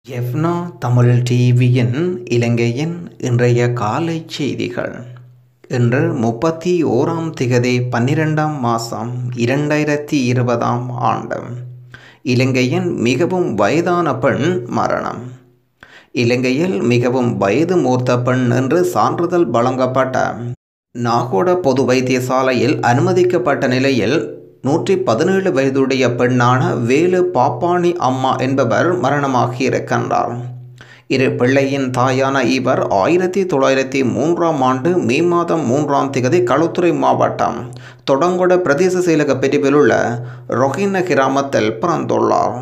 எஃப்னா தமிழ் டிவியின் இலங்கையின் இன்றைய காலை செய்திகள் இன்று முப்பத்தி ஓராம் திகதி பன்னிரெண்டாம் மாதம் இரண்டாயிரத்தி இருபதாம் ஆண்டு இலங்கையின் மிகவும் வயதான பெண் மரணம் இலங்கையில் மிகவும் வயது மூர்த்த பெண் என்று சான்றிதழ் வழங்கப்பட்ட நாகோட பொது வைத்தியசாலையில் அனுமதிக்கப்பட்ட நிலையில் நூற்றி பதினேழு வயதுடைய பெண்ணான வேலு பாப்பாணி அம்மா என்பவர் மரணமாகி இருக்கின்றார் இரு பிள்ளையின் தாயான இவர் ஆயிரத்தி தொள்ளாயிரத்தி மூன்றாம் ஆண்டு மே மாதம் மூன்றாம் திகதி களுத்துறை மாவட்டம் தொடங்கொட பிரதேச செயலக பிரிவில் உள்ள ரொஹின கிராமத்தில் பிறந்துள்ளார்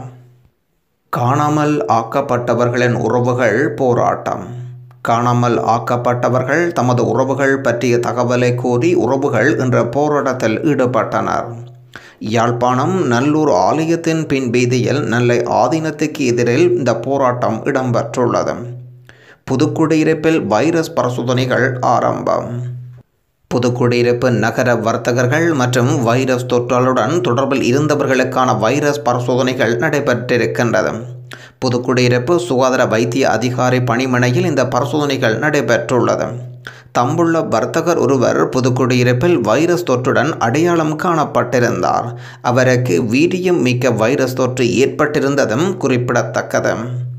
காணாமல் ஆக்கப்பட்டவர்களின் உறவுகள் போராட்டம் காணாமல் ஆக்கப்பட்டவர்கள் தமது உறவுகள் பற்றிய தகவலை கூறி உறவுகள் என்ற போராட்டத்தில் ஈடுபட்டனர் யாழ்ப்பாணம் நல்லூர் ஆலயத்தின் பின் வீதியில் நெல்லை ஆதீனத்துக்கு எதிரில் இந்த போராட்டம் இடம்பெற்றுள்ளது புதுக்குடியிருப்பில் வைரஸ் பரிசோதனைகள் ஆரம்பம் புதுக்குடியிருப்பு நகர வர்த்தகர்கள் மற்றும் வைரஸ் தொற்றாளுடன் தொடர்பில் இருந்தவர்களுக்கான வைரஸ் பரிசோதனைகள் நடைபெற்றிருக்கின்றது புதுக்குடியிருப்பு சுகாதார வைத்திய அதிகாரி பணிமனையில் இந்த பரிசோதனைகள் நடைபெற்றுள்ளது தம்புள்ள வர்த்தகர் ஒருவர் புதுக்குடியிருப்பில் வைரஸ் தொற்றுடன் அடையாளம் காணப்பட்டிருந்தார் அவருக்கு வீரியம் மிக்க வைரஸ் தொற்று ஏற்பட்டிருந்ததும் குறிப்பிடத்தக்கது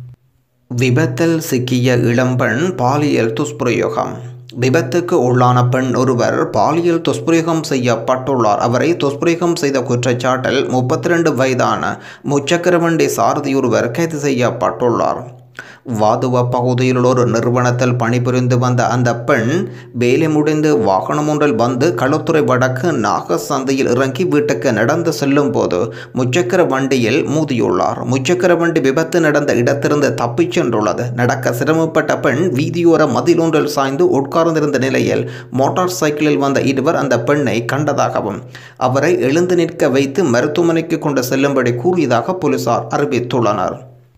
விபத்தில் சிக்கிய இளம்பெண் பாலியல் துஷ்பிரயோகம் விபத்துக்கு உள்ளான பெண் ஒருவர் பாலியல் துஷ்பிரயோகம் செய்யப்பட்டுள்ளார் அவரை துஷ்பிரயோகம் செய்த குற்றச்சாட்டில் முப்பத்தி ரெண்டு வயதான முச்சக்கரவண்டி சாரதி ஒருவர் கைது செய்யப்பட்டுள்ளார் வாதுவ பகுதியில் ஒரு நிறுவனத்தில் பணிபுரிந்து வந்த அந்த பெண் வேலை முடிந்து வாகனம் ஒன்றில் வந்து களுத்துறை வடக்கு நாக சந்தையில் இறங்கி வீட்டுக்கு நடந்து செல்லும் போது முச்சக்கர வண்டியில் மோதியுள்ளார் முச்சக்கர வண்டி விபத்து நடந்த இடத்திலிருந்து தப்பிச் சென்றுள்ளது நடக்க சிரமப்பட்ட பெண் வீதியோர மதில் ஒன்றில் சாய்ந்து உட்கார்ந்திருந்த நிலையில் மோட்டார் சைக்கிளில் வந்த இருவர் அந்த பெண்ணை கண்டதாகவும் அவரை எழுந்து நிற்க வைத்து மருத்துவமனைக்கு கொண்டு செல்லும்படி கூறியதாக போலீசார் அறிவித்துள்ளனர்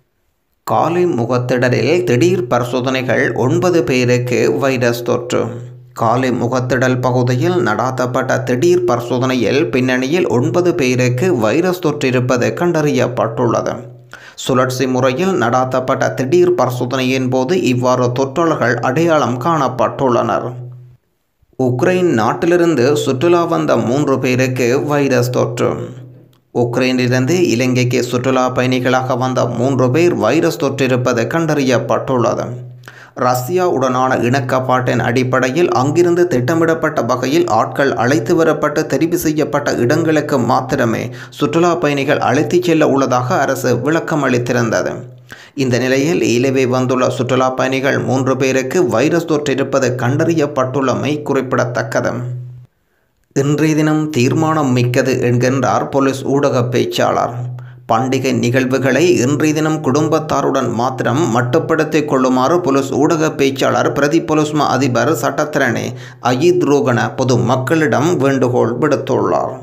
காலை முகத்திடலில் திடீர் பரிசோதனைகள் ஒன்பது பேருக்கு வைரஸ் தொற்று காலை முகத்திடல் பகுதியில் நடாத்தப்பட்ட திடீர் பரிசோதனையில் பின்னணியில் ஒன்பது பேருக்கு வைரஸ் தொற்று இருப்பது கண்டறியப்பட்டுள்ளது சுழற்சி முறையில் நடாத்தப்பட்ட திடீர் பரிசோதனையின் போது இவ்வாறு தொற்றாளர்கள் அடையாளம் காணப்பட்டுள்ளனர் உக்ரைன் நாட்டிலிருந்து சுற்றுலா வந்த மூன்று பேருக்கு வைரஸ் தொற்று உக்ரைனிலிருந்து இலங்கைக்கு சுற்றுலா பயணிகளாக வந்த மூன்று பேர் வைரஸ் தொற்றிருப்பது கண்டறியப்பட்டுள்ளது ரஷ்யாவுடனான இணக்கப்பாட்டின் அடிப்படையில் அங்கிருந்து திட்டமிடப்பட்ட வகையில் ஆட்கள் அழைத்து வரப்பட்டு தெரிவு செய்யப்பட்ட இடங்களுக்கு மாத்திரமே சுற்றுலா பயணிகள் அழைத்துச் செல்ல உள்ளதாக அரசு விளக்கம் அளித்திருந்தது இந்த நிலையில் ஈழவே வந்துள்ள சுற்றுலா பயணிகள் மூன்று பேருக்கு வைரஸ் தொற்றிருப்பது கண்டறியப்பட்டுள்ளமை குறிப்பிடத்தக்கது இன்றைய தினம் தீர்மானம் மிக்கது என்கின்றார் போலீஸ் ஊடக பேச்சாளர் பண்டிகை நிகழ்வுகளை இன்றைய தினம் குடும்பத்தாருடன் மாத்திரம் மட்டுப்படுத்திக் கொள்ளுமாறு போலீஸ் ஊடக பேச்சாளர் பிரதி போலீஸ் மா அதிபர் சட்டத்திரணி அஜித் ரோகன பொது மக்களிடம் வேண்டுகோள் விடுத்துள்ளார்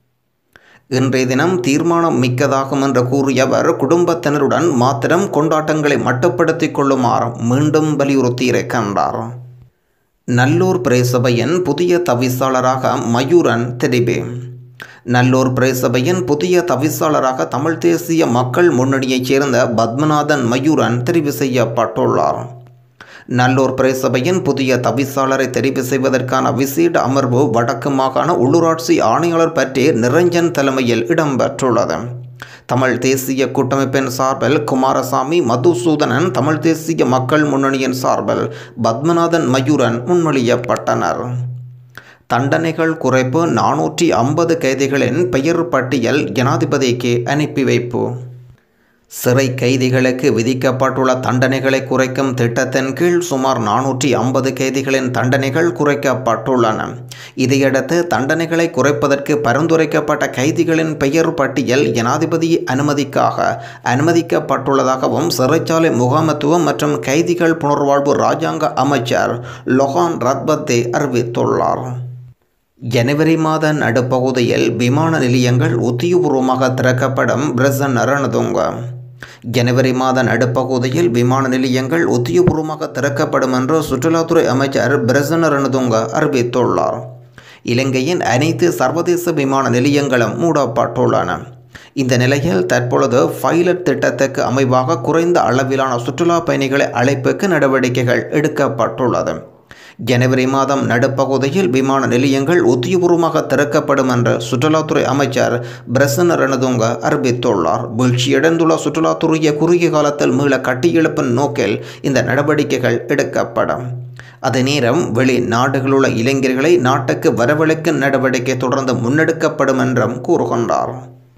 இன்றைய தினம் தீர்மானம் மிக்கதாகும் என்று கூறிய அவர் குடும்பத்தினருடன் மாத்திரம் கொண்டாட்டங்களை மட்டுப்படுத்திக் கொள்ளுமாறு மீண்டும் வலியுறுத்தியிருக்கின்றார் நல்லூர் பிரேசபையின் புதிய தவிசாளராக மயூரன் தெரிவு நல்லூர் பிரேசபையின் புதிய தவிசாளராக தமிழ் தேசிய மக்கள் முன்னணியைச் சேர்ந்த பத்மநாதன் மயூரன் தெரிவு செய்யப்பட்டுள்ளார் நல்லூர் பிரேசபையின் புதிய தவிசாளரை தெரிவு செய்வதற்கான விசேட அமர்வு வடக்கு மாகாண உள்ளூராட்சி ஆணையாளர் பற்றி நிரஞ்சன் தலைமையில் இடம்பெற்றுள்ளது தமிழ் தேசிய கூட்டமைப்பின் சார்பில் குமாரசாமி மதுசூதனன் தமிழ் தேசிய மக்கள் முன்னணியின் சார்பில் பத்மநாதன் மயூரன் முன்மொழியப்பட்டனர் தண்டனைகள் குறைப்பு நானூற்றி ஐம்பது கைதிகளின் பெயர் பட்டியல் ஜனாதிபதிக்கு அனுப்பி வைப்பு சிறை கைதிகளுக்கு விதிக்கப்பட்டுள்ள தண்டனைகளை குறைக்கும் திட்டத்தின் கீழ் சுமார் நானூற்றி ஐம்பது கைதிகளின் தண்டனைகள் குறைக்கப்பட்டுள்ளன இதையடுத்து தண்டனைகளை குறைப்பதற்கு பரிந்துரைக்கப்பட்ட கைதிகளின் பெயர் பட்டியல் ஜனாதிபதி அனுமதிக்காக அனுமதிக்கப்பட்டுள்ளதாகவும் சிறைச்சாலை முகாமத்துவம் மற்றும் கைதிகள் புனர்வாழ்வு இராஜாங்க அமைச்சர் லொஹான் ரத்பத்தே அறிவித்துள்ளார் ஜனவரி மாத நடுப்பகுதியில் விமான நிலையங்கள் உத்தியபூர்வமாக திறக்கப்படும் பிரசன் ரணதுங்க ஜனவரி மாத நடுப்பகுதியில் விமான நிலையங்கள் உத்தியபூர்வமாக திறக்கப்படும் என்று சுற்றுலாத்துறை அமைச்சர் பிரசன்ன ரணதுங்க அறிவித்துள்ளார் இலங்கையின் அனைத்து சர்வதேச விமான நிலையங்களும் மூடப்பட்டுள்ளன இந்த நிலையில் தற்பொழுது பைலட் திட்டத்துக்கு அமைவாக குறைந்த அளவிலான சுற்றுலா பயணிகளை அழைப்புக்கு நடவடிக்கைகள் எடுக்கப்பட்டுள்ளது ஜனவரி மாதம் நடுப்பகுதியில் விமான நிலையங்கள் உத்தியபூர்வமாக திறக்கப்படும் என்று சுற்றுலாத்துறை அமைச்சர் பிரசன்ன ரணதுங்க அறிவித்துள்ளார் வீழ்ச்சியடைந்துள்ள சுற்றுலாத்துறையை குறுகிய காலத்தில் மீள கட்டியெழுப்பும் நோக்கில் இந்த நடவடிக்கைகள் எடுக்கப்படும் அதே நேரம் வெளிநாடுகளுள்ள இளைஞர்களை நாட்டுக்கு வரவழைக்கும் நடவடிக்கை தொடர்ந்து முன்னெடுக்கப்படும் என்றும் கூறுகின்றார்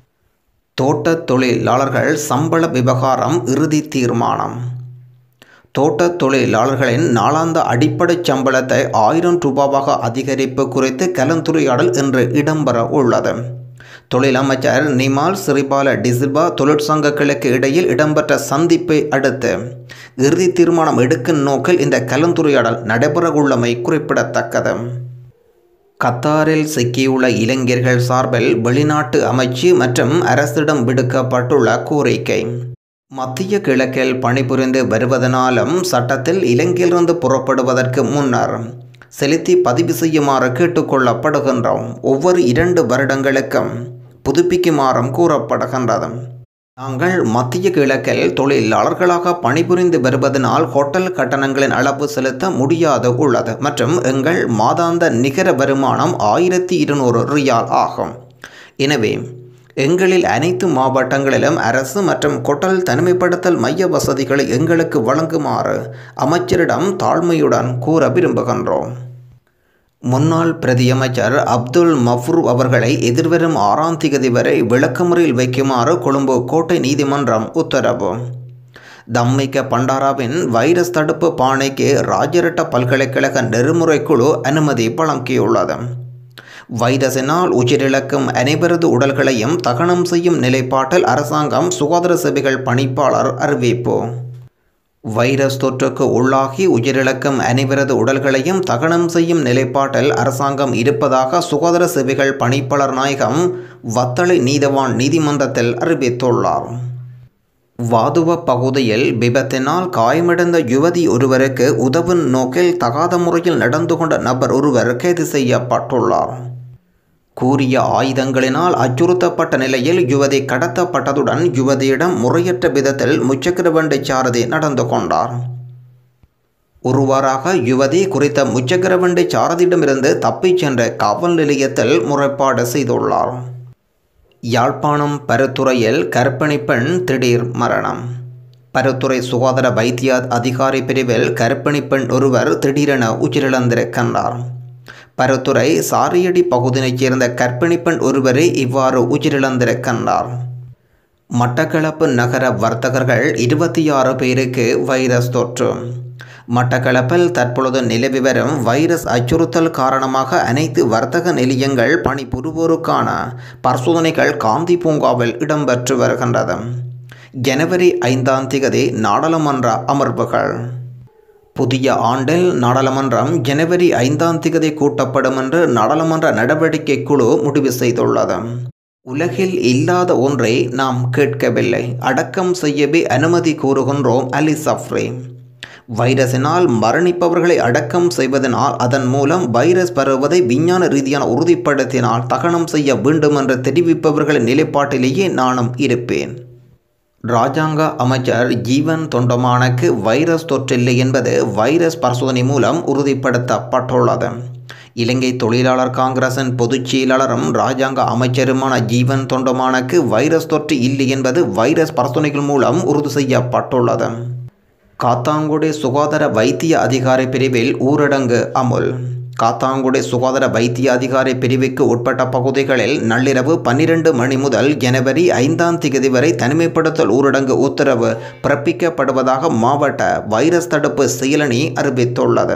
தோட்டத் தொழிலாளர்கள் சம்பள விவகாரம் இறுதி தீர்மானம் தோட்டத் தொழிலாளர்களின் நாளாந்த அடிப்படை சம்பளத்தை ஆயிரம் ரூபாவாக அதிகரிப்பு குறித்து கலந்துரையாடல் இன்று இடம்பெற உள்ளது தொழிலமைச்சர் நிமால் சிறிபால டிசில்வா தொழிற்சங்கங்களுக்கு இடையில் இடம்பெற்ற சந்திப்பை அடுத்து இறுதி தீர்மானம் எடுக்கும் நோக்கில் இந்த கலந்துரையாடல் நடைபெறவுள்ளமை குறிப்பிடத்தக்கது கத்தாரில் சிக்கியுள்ள இளைஞர்கள் சார்பில் வெளிநாட்டு அமைச்சு மற்றும் அரசிடம் விடுக்கப்பட்டுள்ள கோரிக்கை மத்திய கிழக்கில் பணிபுரிந்து வருவதனாலும் சட்டத்தில் இலங்கையிலிருந்து புறப்படுவதற்கு முன்னர் செலுத்தி பதிவு செய்யுமாறு கேட்டுக்கொள்ளப்படுகின்றோம் ஒவ்வொரு இரண்டு வருடங்களுக்கும் புதுப்பிக்குமாறும் கூறப்படுகின்றது நாங்கள் மத்திய கிழக்கில் தொழிலாளர்களாக பணிபுரிந்து வருவதனால் ஹோட்டல் கட்டணங்களின் அளவு செலுத்த முடியாது உள்ளது மற்றும் எங்கள் மாதாந்த நிகர வருமானம் ஆயிரத்தி இருநூறு ரியால் ஆகும் எனவே எங்களில் அனைத்து மாவட்டங்களிலும் அரசு மற்றும் கொட்டல் தனிமைப்படுத்தல் மைய வசதிகளை எங்களுக்கு வழங்குமாறு அமைச்சரிடம் தாழ்மையுடன் கூற விரும்புகின்றோம் முன்னாள் பிரதியமைச்சர் அப்துல் மஃப்ரூ அவர்களை எதிர்வரும் ஆறாம் திகதி வரை விளக்கமுறையில் வைக்குமாறு கொழும்பு கோட்டை நீதிமன்றம் உத்தரவு தம்மிக்க பண்டாராவின் வைரஸ் தடுப்பு பாணைக்கு ராஜரட்ட பல்கலைக்கழக நெறிமுறை குழு அனுமதி வழங்கியுள்ளது வைரஸினால் உயிரிழக்கும் அனைவரது உடல்களையும் தகனம் செய்யும் நிலைப்பாட்டில் அரசாங்கம் சுகாதார சேவைகள் பணிப்பாளர் அறிவிப்பு வைரஸ் தொற்றுக்கு உள்ளாகி உயிரிழக்கும் அனைவரது உடல்களையும் தகனம் செய்யும் நிலைப்பாட்டில் அரசாங்கம் இருப்பதாக சுகாதார சேவைகள் பணிப்பாளர் நாயகம் வத்தளை நீதவான் நீதிமன்றத்தில் அறிவித்துள்ளார் வாதுவ பகுதியில் விபத்தினால் காயமடைந்த யுவதி ஒருவருக்கு உதவும் நோக்கில் தகாத முறையில் நடந்து கொண்ட நபர் ஒருவர் கைது செய்யப்பட்டுள்ளார் கூறிய ஆயுதங்களினால் அச்சுறுத்தப்பட்ட நிலையில் யுவதி கடத்தப்பட்டதுடன் யுவதியிடம் முறையற்ற விதத்தில் முச்சக்கர வண்டி சாரதி நடந்து கொண்டார் ஒருவாறாக யுவதி குறித்த முச்சக்கர வண்டி சாரதியிடமிருந்து தப்பிச் சென்ற காவல் நிலையத்தில் முறைப்பாடு செய்துள்ளார் யாழ்ப்பாணம் பருத்துறையில் கர்ப்பிணி பெண் திடீர் மரணம் பருத்துறை சுகாதார வைத்திய அதிகாரி பிரிவில் கர்ப்பிணி பெண் ஒருவர் திடீரென உயிரிழந்திருக்கின்றார் பருத்துறை சாரியடி பகுதியைச் சேர்ந்த கர்ப்பிணி பெண் ஒருவரே இவ்வாறு உயிரிழந்திருக்கின்றார் மட்டக்களப்பு நகர வர்த்தகர்கள் இருபத்தி ஆறு பேருக்கு வைரஸ் தொற்று மட்டக்களப்பில் தற்பொழுது நிலவி வரும் வைரஸ் அச்சுறுத்தல் காரணமாக அனைத்து வர்த்தக நிலையங்கள் பணிபுரிவோருக்கான பரிசோதனைகள் காந்தி பூங்காவில் இடம்பெற்று வருகின்றது ஜனவரி ஐந்தாம் திகதி நாடாளுமன்ற அமர்வுகள் புதிய ஆண்டில் நாடாளுமன்றம் ஜனவரி ஐந்தாம் திகதி கூட்டப்படும் என்று நாடாளுமன்ற நடவடிக்கை குழு முடிவு செய்துள்ளது உலகில் இல்லாத ஒன்றை நாம் கேட்கவில்லை அடக்கம் செய்யவே அனுமதி கூறுகின்றோம் அலி சஃப்ரே வைரஸினால் மரணிப்பவர்களை அடக்கம் செய்வதனால் அதன் மூலம் வைரஸ் பரவுவதை விஞ்ஞான ரீதியான உறுதிப்படுத்தினால் தகனம் செய்ய வேண்டும் என்று தெரிவிப்பவர்களின் நிலைப்பாட்டிலேயே நானும் இருப்பேன் ராஜாங்க அமைச்சர் ஜீவன் தொண்டமானுக்கு வைரஸ் தொற்றில்லை என்பது வைரஸ் பரிசோதனை மூலம் உறுதிப்படுத்தப்பட்டுள்ளது இலங்கை தொழிலாளர் காங்கிரசின் பொதுச் செயலாளரும் ராஜாங்க அமைச்சருமான ஜீவன் தொண்டமானுக்கு வைரஸ் தொற்று இல்லை என்பது வைரஸ் பரிசோதனைகள் மூலம் உறுதி செய்யப்பட்டுள்ளது காத்தாங்குடி சுகாதார வைத்திய அதிகாரி பிரிவில் ஊரடங்கு அமுல் காத்தாங்குடி சுகாதார வைத்திய அதிகாரி பிரிவுக்கு உட்பட்ட பகுதிகளில் நள்ளிரவு பன்னிரண்டு மணி முதல் ஜனவரி ஐந்தாம் தேதி வரை தனிமைப்படுத்தல் ஊரடங்கு உத்தரவு பிறப்பிக்கப்படுவதாக மாவட்ட வைரஸ் தடுப்பு செயலணி அறிவித்துள்ளது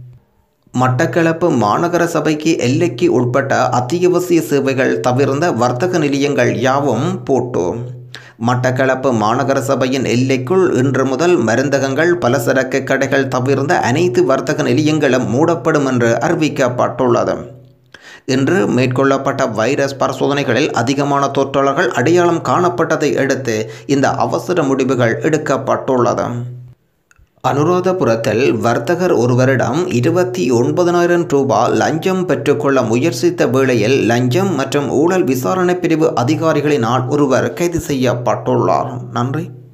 மட்டக்களப்பு மாநகர சபைக்கு எல்லைக்கு உட்பட்ட அத்தியாவசிய சேவைகள் தவிர்ந்த வர்த்தக நிலையங்கள் யாவும் போட்டு மட்டக்களப்பு மாநகர சபையின் எல்லைக்குள் இன்று முதல் மருந்தகங்கள் பலசரக்கு கடைகள் தவிர்ந்த அனைத்து வர்த்தக நிலையங்களும் மூடப்படும் என்று அறிவிக்கப்பட்டுள்ளது இன்று மேற்கொள்ளப்பட்ட வைரஸ் பரிசோதனைகளில் அதிகமான தொற்றாளர்கள் அடையாளம் காணப்பட்டதை அடுத்து இந்த அவசர முடிவுகள் எடுக்கப்பட்டுள்ளது அனுராதபுரத்தில் வர்த்தகர் ஒருவரிடம் இருபத்தி ஒன்பதனாயிரம் ரூபாய் லஞ்சம் பெற்றுக்கொள்ள முயற்சித்த வேளையில் லஞ்சம் மற்றும் ஊழல் விசாரணை பிரிவு அதிகாரிகளினால் ஒருவர் கைது செய்யப்பட்டுள்ளார் நன்றி